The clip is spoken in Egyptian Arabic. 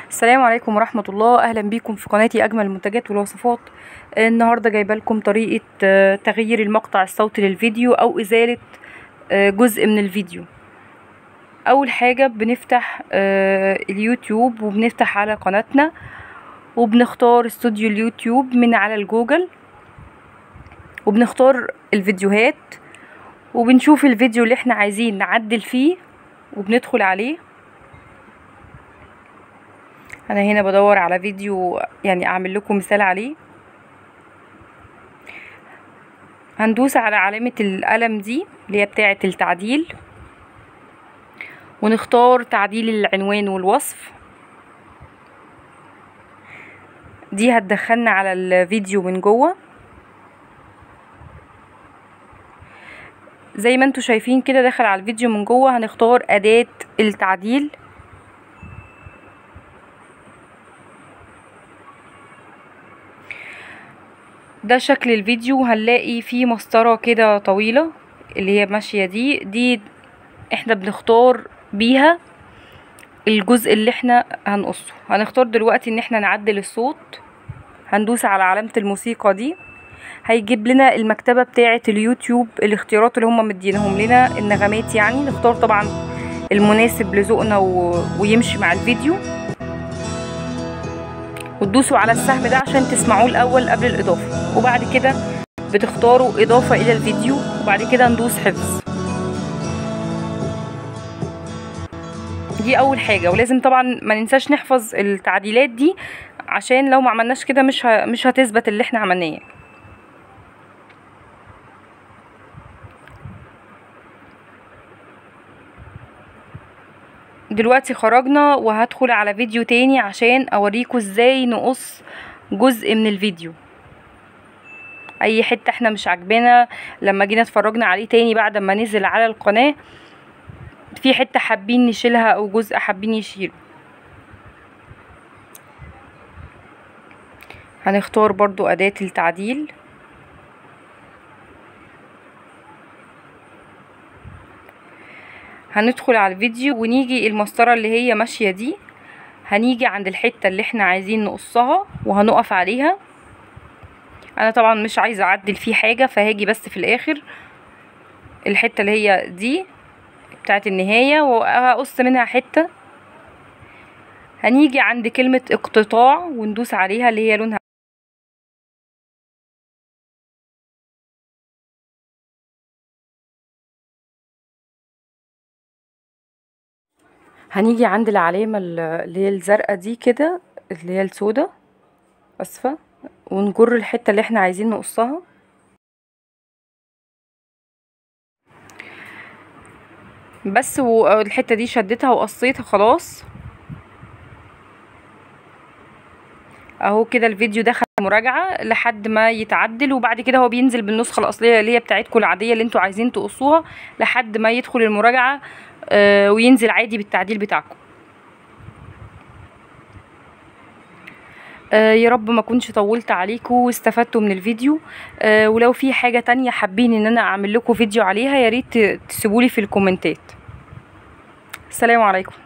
السلام عليكم ورحمة الله أهلا بيكم في قناتي أجمل المنتجات والوصفات النهاردة جايبة لكم طريقة آه، تغيير المقطع الصوتي للفيديو أو إزالة آه، جزء من الفيديو أول حاجة بنفتح آه، اليوتيوب وبنفتح على قناتنا وبنختار استوديو اليوتيوب من على الجوجل وبنختار الفيديوهات وبنشوف الفيديو اللي احنا عايزين نعدل فيه وبندخل عليه انا هنا بدور على فيديو يعني اعمل لكم مثال عليه هندوس على علامة القلم دي اللي هي بتاعة التعديل ونختار تعديل العنوان والوصف دي هتدخلنا على الفيديو من جوه زي ما انتوا شايفين كده داخل على الفيديو من جوه هنختار اداة التعديل ده شكل الفيديو هنلاقي فيه مسطرة كده طويلة اللي هي ماشية دي دي احنا بنختار بيها الجزء اللي احنا هنقصه هنختار دلوقتي ان احنا نعدل الصوت هندوس على علامة الموسيقى دي هيجيب لنا المكتبة بتاعة اليوتيوب الاختيارات اللي هم مدينهم لنا النغمات يعني نختار طبعا المناسب لذوقنا و... ويمشي مع الفيديو وتدوسوا على السهم ده عشان تسمعوه الاول قبل الاضافه وبعد كده بتختاروا اضافه الى الفيديو وبعد كده ندوس حفظ دي اول حاجه ولازم طبعا ما ننساش نحفظ التعديلات دي عشان لو ما عملناش كده مش ه... مش هتثبت اللي احنا عملناه دلوقتي خرجنا وهدخل على فيديو تاني عشان اوريكم ازاي نقص جزء من الفيديو اي حته احنا مش عاجبانا لما جينا اتفرجنا عليه تاني بعد ما نزل على القناه في حته حابين نشيلها او جزء حابين يشيله هنختار برضو اداه التعديل هندخل على الفيديو ونيجي المسطرة اللي هي ماشية دي هنيجي عند الحتة اللي احنا عايزين نقصها وهنقف عليها انا طبعا مش عايزة اعدل فيه حاجة فهاجي بس في الاخر الحتة اللي هي دي بتاعت النهاية وهقص منها حتة هنيجي عند كلمة اقتطاع وندوس عليها اللي هي لونها هنيجي عند العلامة اللي هي الزرقاء دي كده اللي هي السودة اسفة ونجر الحتة اللي احنا عايزين نقصها بس والحتة دي شدتها وقصيتها خلاص اهو كده الفيديو دخل مراجعة لحد ما يتعدل وبعد كده هو بينزل بالنسخة الاصلية اللي هي بتاعتكم العادية اللي انتوا عايزين تقصوها لحد ما يدخل المراجعة آه وينزل عادي بالتعديل بتاعكم آه يا رب ما كنتش طولت عليكم واستفدتوا من الفيديو آه ولو في حاجة تانية حابين ان انا اعمل لكم فيديو عليها يا ريت تسيبولي في الكومنتات السلام عليكم